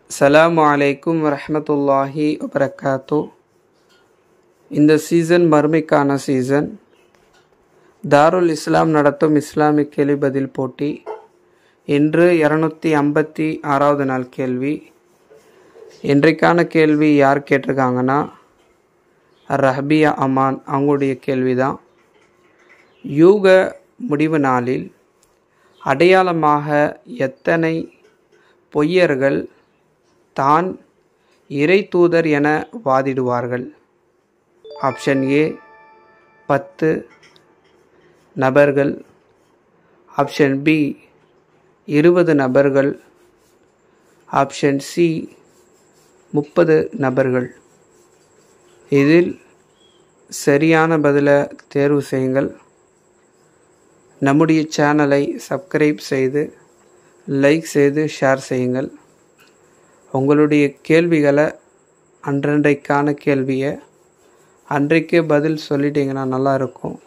அஸ்ஸலாமு அலைக்கும் வரஹ்மத்துல்லாஹி வபரகாத்து இந்த சீசன் மறுமைக்கான சீசன் தாருல் இஸ்லாம் நடத்தும் இஸ்லாமிக் கேள்வி பதில் போட்டி இன்று இரநூத்தி ஐம்பத்தி ஆறாவது நாள் கேள்வி இன்றைக்கான கேள்வி யார் கேட்டிருக்காங்கன்னா ரஹபியா அமான் அவங்களுடைய கேள்வி தான் யூக முடிவு நாளில் அடையாளமாக எத்தனை பொய்யர்கள் தான் இறை தூதர் என வாதிடுவார்கள் ஆப்ஷன் ஏ பத்து நபர்கள் ஆப்ஷன் பி இருபது நபர்கள் ஆப்ஷன் சி முப்பது நபர்கள் இதில் சரியான பதிலை தேர்வு செய்யுங்கள் நம்முடைய சேனலை சப்ஸ்கிரைப் செய்து லைக் செய்து ஷேர் செய்யுங்கள் உங்களுடைய கேள்விகளை அன்றன்றைக்கான கேள்வியை அன்றைக்கே பதில் சொல்லிட்டீங்கன்னா நல்லா இருக்கும்